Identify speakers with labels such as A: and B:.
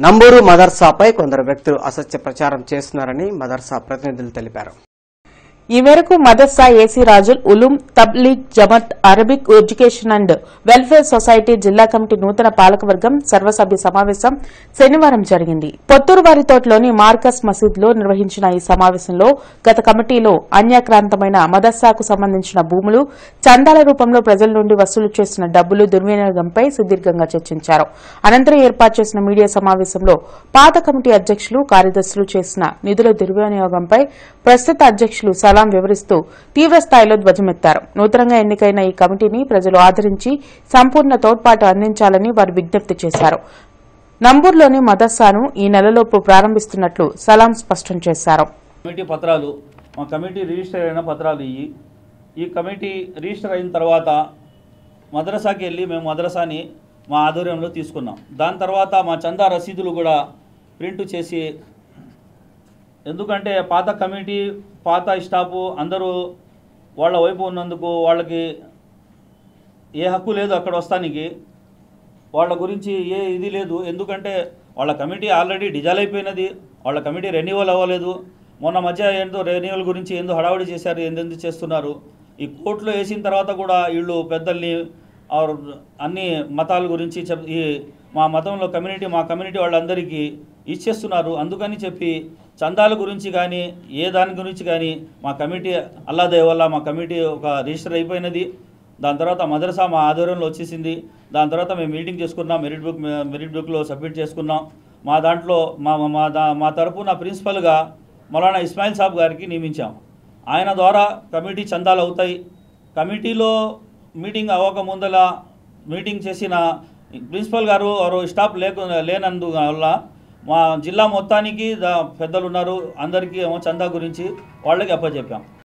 A: నంబూరు మదర్సాపై కొందరు వ్యక్తులు అసత్య ప్రచారం చేస్తున్నారని మదర్సా ప్రతినిధులు తెలిపారు
B: ఈ మేరకు మదర్సా ఏసీ రాజుల్ ఉలూం తబ్లీగ్ జమత్ Arabic education and welfare society జిల్లా కమిటీ నూతన పాలకవర్గం సర్వసభ్య సమావేశం శనివారం జరిగింది పొత్తూరు వారితోటలోని మార్కస్ మసీద్లో నిర్వహించిన ఈ సమావేశంలో గత కమిటీలో అన్యాక్రాంతమైన మదర్సాకు సంబంధించిన భూములు చందాల రూపంలో ప్రజల నుండి వసూలు చేసిన డబ్బులు దుర్వినియోగంపై సుదీర్ఘంగా చర్చించారు అనంతరం ఏర్పాటు చేసిన మీడియా సమావేశంలో పాత కమిటీ అధ్యక్షులు కార్యదర్శులు చేసిన నిధుల దుర్వినియోగంపై ప్రస్తుత అధ్యక్షులు సలాం వివరిస్తూ తీవ్ర స్థాయిలో ధ్వజమెత్తారు నూతనంగా ఎన్నికైన ఈ కమిటీని ప్రజలు ఆదరించి సంపూర్ణ తోడ్పాటు అందించాలని వారు విజ్ఞప్తి చేశారు నంబూర్లోని మదర్సాను ఈ నెలలోపు ప్రారంభిస్తున్నట్లు సలాం స్పష్టం చేశారు
C: కమిటీ పత్రాలు మా కమిటీ రిజిస్టర్ అయిన పత్రాలు ఇవి ఈ కమిటీ రిజిస్టర్ అయిన తర్వాత మద్రసాకి వెళ్ళి మేము మద్రసాని మా ఆధ్వర్యంలో తీసుకున్నాం దాని తర్వాత మా చందా రసీదులు కూడా ప్రింట్ చేసి ఎందుకంటే పాత కమిటీ పాత స్టాఫ్ అందరూ వాళ్ళ వైపు ఉన్నందుకు వాళ్ళకి ఏ హక్కు లేదు అక్కడ వస్తానికి వాళ్ళ గురించి ఏ ఇది లేదు ఎందుకంటే వాళ్ళ కమిటీ ఆల్రెడీ డిజాల్ అయిపోయినది వాళ్ళ కమిటీ రెన్యువల్ అవ్వలేదు మొన్న మధ్య ఏందో రెన్యువల్ గురించి ఏందో హడావుడి చేశారు ఏందెందు చేస్తున్నారు ఈ కోర్టులో వేసిన తర్వాత కూడా వీళ్ళు పెద్దల్ని ఆర్ అన్ని మతాల గురించి చెప్ ఈ మా మతంలో కమ్యూనిటీ మా కమ్యూనిటీ వాళ్ళందరికీ ఇచ్చేస్తున్నారు అందుకని చెప్పి చందాల గురించి కానీ ఏ దాని గురించి కానీ మా కమిటీ అల్లాదే వల్ల మా కమిటీ ఒక రిజిస్టర్ అయిపోయినది దాని తర్వాత మదరసా మా ఆధ్వర్యంలో వచ్చేసింది దాని తర్వాత మేము మీటింగ్ చేసుకున్నాం మెరిట్ బుక్ మెరిట్ బుక్లో సబ్మిట్ చేసుకున్నాం మా దాంట్లో మా మా దా మా తరపున ప్రిన్సిపల్గా మౌలానా ఇస్మాయిల్ సాబ్ గారికి నియమించాం ఆయన ద్వారా కమిటీ చందాలు అవుతాయి కమిటీలో మీటింగ్ అవ్వక ముందల మీటింగ్ చేసిన ప్రిన్సిపల్ గారు వారు స్టాఫ్ లేకు లేనందువల్ల మా జిల్లా మొత్తానికి దా- పెద్దలు ఉన్నారు అందరికీ ఏమో చందా గురించి వాళ్ళకి అప్పచెప్పాం